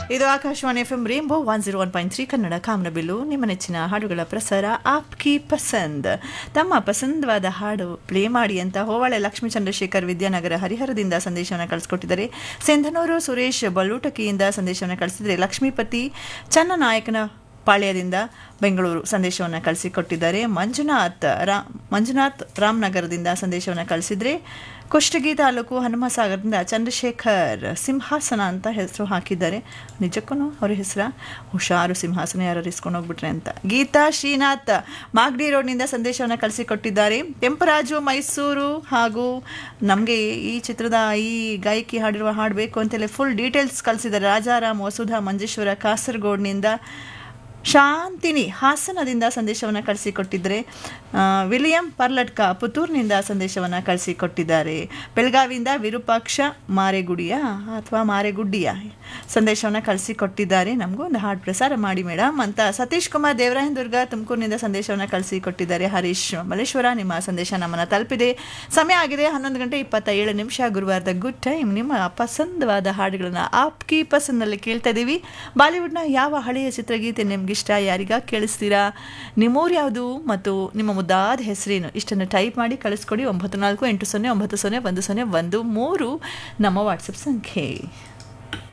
ಇದು Akashvani F M rainbow one zero one point three Kannada Kamanabillu ನಿಮ್ಮ ನೆಚ್ಚಿನ ಹಾಡುಗಳ ಪ್ರಸಾರ ಆಪ್ಕಿ ಪಸಂದ್ ತಮ್ಮ ಪಸಂದವಾದ ಹಾಡು ಪ್ಲೇ ಮಾಡಿ ಅಂತ ಹೋವಾಳೆ ಲಕ್ಷ್ಮೀ ಚಂದ್ರಶೇಖರ್ ವಿದ್ಯಾನಗರ ಹರಿಹರದಿಂದ ಸಂದೇಶವನ್ನು ಕಳಿಸ್ಕೊಟ್ಟಿದ್ದಾರೆ ಸೆಂಧನೂರು ಸುರೇಶ್ ಬಲ್ಲೂಟಕಿಯಿಂದ ಸಂದೇಶವನ್ನು ಕಳಿಸಿದರೆ ಲಕ್ಷ್ಮೀಪತಿ ಚನ್ನನಾಯಕನ ಪಾಳ್ಯದಿಂದ ಬೆಂಗಳೂರು ಸಂದೇಶವನ್ನು ಕಳಿಸಿಕೊಟ್ಟಿದ್ದಾರೆ ಮಂಜುನಾಥ್ ರಾ ಮಂಜುನಾಥ್ ರಾಮನಗರದಿಂದ ಸಂದೇಶವನ್ನು ಕಳಿಸಿದರೆ ಕುಷ್ಟಗಿ ತಾಲೂಕು ಹನುಮಸಾಗರದಿಂದ ಚಂದ್ರಶೇಖರ್ ಸಿಂಹಾಸನ ಅಂತ ಹೆಸರು ಹಾಕಿದ್ದಾರೆ ನಿಜಕ್ಕೂ ಅವ್ರ ಹೆಸರ ಹುಷಾರು ಸಿಂಹಾಸನ ಯಾರು ಇಸ್ಕೊಂಡು ಹೋಗ್ಬಿಟ್ರೆ ಅಂತ ಗೀತಾ ಶ್ರೀನಾಥ್ ಮಾಗಡಿ ರೋಡ್ನಿಂದ ಸಂದೇಶವನ್ನು ಕಳಿಸಿಕೊಟ್ಟಿದ್ದಾರೆ ಕೆಂಪರಾಜು ಮೈಸೂರು ಹಾಗೂ ನಮಗೆ ಈ ಚಿತ್ರದ ಈ ಗಾಯಕಿ ಹಾಡಿರುವ ಹಾಡು ಬೇಕು ಅಂತೇಳಿ ಫುಲ್ ಡೀಟೇಲ್ಸ್ ಕಳಿಸಿದ್ದಾರೆ ರಾಜಾರಾಮ್ ವಸುಧಾ ಮಂಜೇಶ್ವರ ಕಾಸರಗೋಡ್ನಿಂದ ಶಾಂತಿನಿ ಹಾಸನದಿಂದ ಸಂದೇಶವನ್ನು ಕಳಿಸಿಕೊಟ್ಟಿದ್ದಾರೆ ಆ, ವಿಲಿಯಂ ಪರ್ಲಟ್ಕ ಪುತ್ತೂರಿನಿಂದ ಸಂದೇಶವನ್ನು ಕಳಿಸಿಕೊಟ್ಟಿದ್ದಾರೆ ಬೆಳಗಾವಿಯಿಂದ ವಿರೂಪಾಕ್ಷ ಮಾರೆಗುಡಿಯ ಅಥವಾ ಮಾರೆಗುಡ್ಡಿಯ ಸಂದೇಶವನ್ನು ಕಳಿಸಿಕೊಟ್ಟಿದ್ದಾರೆ ನಮಗೂ ಒಂದು ಹಾಡು ಪ್ರಸಾರ ಮಾಡಿ ಮೇಡಮ್ ಅಂತ ಸತೀಶ್ ಕುಮಾರ್ ದೇವರಾಯನದುರ್ಗ ತುಮಕೂರಿನಿಂದ ಸಂದೇಶವನ್ನು ಕಳಿಸಿಕೊಟ್ಟಿದ್ದಾರೆ ಹರೀಶ್ ಮಲ್ಲೇಶ್ವರ ನಿಮ್ಮ ಸಂದೇಶ ನಮ್ಮನ್ನು ತಲುಪಿದೆ ಸಮಯ ಆಗಿದೆ ಹನ್ನೊಂದು ಗಂಟೆ ಇಪ್ಪತ್ತ ಏಳು ನಿಮಿಷ ಗುರುವಾರದ ಗುಡ್ ಟೈಮ್ ನಿಮ್ಮ ಪಸಂದವಾದ ಹಾಡುಗಳನ್ನು ಆಪ್ಕಿ ಪಸಂದಲ್ಲಿ ಕೇಳ್ತಾ ಇದ್ದೀವಿ ಬಾಲಿವುಡ್ನ ಯಾವ ಹಳೆಯ ಚಿತ್ರಗೀತೆ ನಿಮ್ಗಿಷ್ಟ ಯಾರಿಗ ಕೇಳಿಸ್ತೀರಾ ನಿಮ್ಮೂರು ಯಾವುದು ಮತ್ತು ನಿಮ್ಮ ಮುದ್ದಾದ ಹೆಸರೇನು ಇಷ್ಟನ್ನು ಟೈಪ್ ಮಾಡಿ ಕಳಿಸ್ಕೊಡಿ ಒಂಬತ್ತು ನಾಲ್ಕು ಎಂಟು ಸೊನ್ನೆ ಒಂಬತ್ತು ಸೊನ್ನೆ ಒಂದು ಸೊನ್ನೆ ಒಂದು ಮೂರು ನಮ್ಮ ವಾಟ್ಸಪ್ ಸಂಖ್ಯೆ